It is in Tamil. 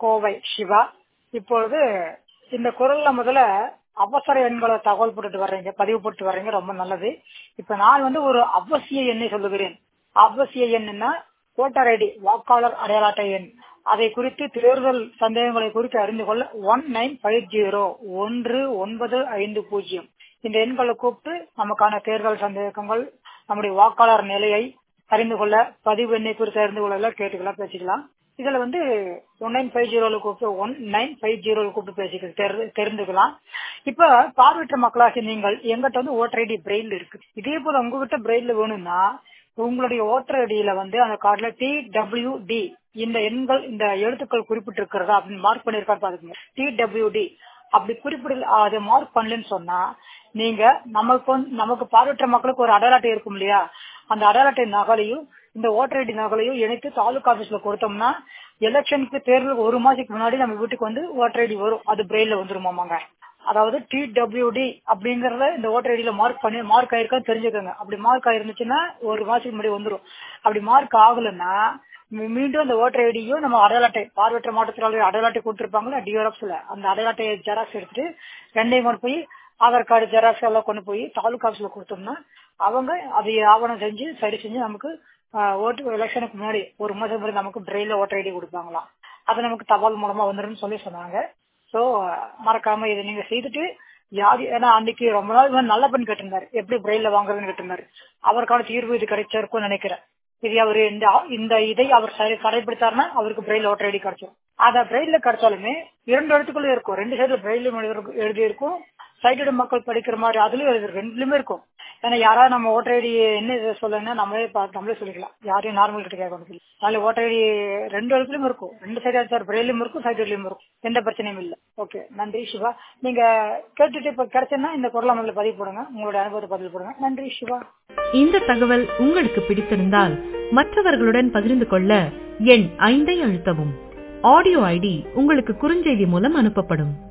கோவை சிவா இப்பொழுது இந்த குரல்ல முதல்ல அவசர எண்களை தகவல் போட்டுட்டு வர்றீங்க பதிவு போட்டு வர்றீங்க ரொம்ப நல்லது இப்ப நான் வந்து ஒரு அவசிய எண்ணை சொல்லுகிறேன் அவசிய எண்ணுன்னா ஓட்டர் ஐடி வாக்காளர் அடையாள அட்டை எண் அதை குறித்து தேர்தல் சந்தேகங்களை குறித்து அறிந்து கொள்ள ஒன் நைன் ஃபைவ் ஜீரோ ஒன்று ஒன்பது ஐந்து பூஜ்ஜியம் இந்த எண்களை கூப்பிட்டு நமக்கான தேர்தல் சந்தேகங்கள் நம்முடைய வாக்காளர் நிலையை அறிந்து கொள்ள பதிவு எண்ணை குறித்து அறிந்து கொள்ள கேட்டுக்கலாம் பேசிக்கலாம் இதுல வந்து ஒன் நைன் ஃபைவ் ஜீரோல கூப்பிட்டு ஒன் நைன் ஃபைவ் ஜீரோல கூப்பிட்டு பேசிக்க தெரிந்துக்கலாம் இப்ப பார்வையற்ற மக்களாக நீங்கள் எங்கிட்ட வந்து ஓட்டர் ஐடி பிரெயில் இருக்கு இதே போல உங்ககிட்ட பிரெயில் வேணும்னா உங்களுடைய ஓட்டர் ஐடியில வந்து அந்த கார்டுல டி டபிள்யூ டி இந்த எண்கள் இந்த எழுத்துக்கள் குறிப்பிட்டிருக்கிறதா அப்படின்னு மார்க் பண்ணிருக்கா பாருங்க டி டபிள்யூ டி அப்படி குறிப்பிடல அதை மார்க் பண்ணலன்னு சொன்னா நீங்க நமக்கு வந்து நமக்கு பார்வையற்ற மக்களுக்கு ஒரு அடையாள அட்டை இருக்கும் இல்லையா அந்த அடையாள அட்டை நகலையும் இந்த ஓட்டர் ஐடி நகலையும் இணைத்து தாலுகா ஆபீஸ்ல கொடுத்தோம்னா எலெக்ஷனுக்கு தேர்தலுக்கு ஒரு மாசத்துக்கு முன்னாடி நம்ம வீட்டுக்கு வந்து ஓட்டர் ஐடி வரும் அது பிரெயில வந்துருமாமாங்க அதாவது டி டபிள்யூடி அப்படிங்கறத இந்த ஓட்டர் ஐடியில மார்க் பண்ணி மார்க் ஆயிருக்கான்னு தெரிஞ்சுக்கோங்க அப்படி மார்க் ஆயிருந்துச்சுன்னா ஒரு மாசத்துக்கு முன்னாடி வந்துரும் அப்படி மார்க் ஆகலன்னா மீண்டும் அந்த ஓட்டர் ஐடியும் நம்ம அடையாள அட்டை பார்வையற்ற மாவட்டத்தில் அடையாள அட்டை கொடுத்துருப்பாங்களா டிஆர்எஃப்ல அந்த அடையாள அட்டையை ஜெராக்ஸ் எடுத்துட்டு ரெண்டையும் கொண்டு போய் ஆதார் கார்டு ஜெராக்ஸ் எல்லாம் கொண்டு போய் தாலுகா ஆஃபீஸ்ல கொடுத்தோம்னா அவங்க அதை ஆவணம் செஞ்சு சரி செஞ்சு நமக்கு ஓட்டு எலெக்ஷனுக்கு முன்னாடி ஒரு மாசம் முன்னாடி நமக்கு பிரெயில ஓட்டர் ஐடி கொடுப்பாங்களாம் அது நமக்கு தபால் மூலமா வந்துடும் சொல்லி சொன்னாங்க சோ மறக்காம இதை நீங்க செய்துட்டு யாரு ஏன்னா அன்னைக்கு ரொம்ப நாள் நல்ல பெண் கேட்டிருந்தாரு எப்படி பிரெயில வாங்குறதுன்னு கேட்டிருந்தாரு அவருக்கான தீர்வு இது கிடைச்சிருக்கும்னு நினைக்கிறேன் இது அவரு இந்த இந்த இதை அவர் கடைபிடித்தாருன்னா அவருக்கு பிரெயில் ஓட்டர் ஐடி கிடைச்சிடும் அத பிரெயில கிடைச்சாலுமே இரண்டு இடத்துக்குள்ள இருக்கும் ரெண்டு சைடுல பிரெயிலும் எழுதி இருக்கும் சைட்டடு மக்கள் படிக்கிற மாதிரி அதுலயும் எழுதி ரெண்டுலயுமே இருக்கும் ஏன்னா யாராவது நம்ம ஓட்டர் ஐடி என்ன சொல்லணும்னா நம்மளே நம்மளே சொல்லிக்கலாம் யாரையும் நார்மல் கிட்ட கேட்க அதனால ஓட்டர் ஐடி ரெண்டு இடத்துலயும் இருக்கும் ரெண்டு சைடு சார் பிரெயிலும் இருக்கும் சைடுலயும் இருக்கும் எந்த பிரச்சனையும் இல்ல ஓகே நன்றி சிவா நீங்க கேட்டுட்டு இப்ப கிடைச்சுன்னா இந்த குரலை முதல்ல பதிவு போடுங்க உங்களுடைய அனுபவத்தை பதிவு போடுங்க நன்றி சிவா இந்த தகவல் உங்களுக்கு பிடித்திருந்தால் மற்றவர்களுடன் பகிர்ந்து கொள்ள எண் ஐந்தை அழுத்தவும் ஆடியோ ஐடி உங்களுக்கு குறுஞ்செய்தி மூலம் அனுப்பப்படும்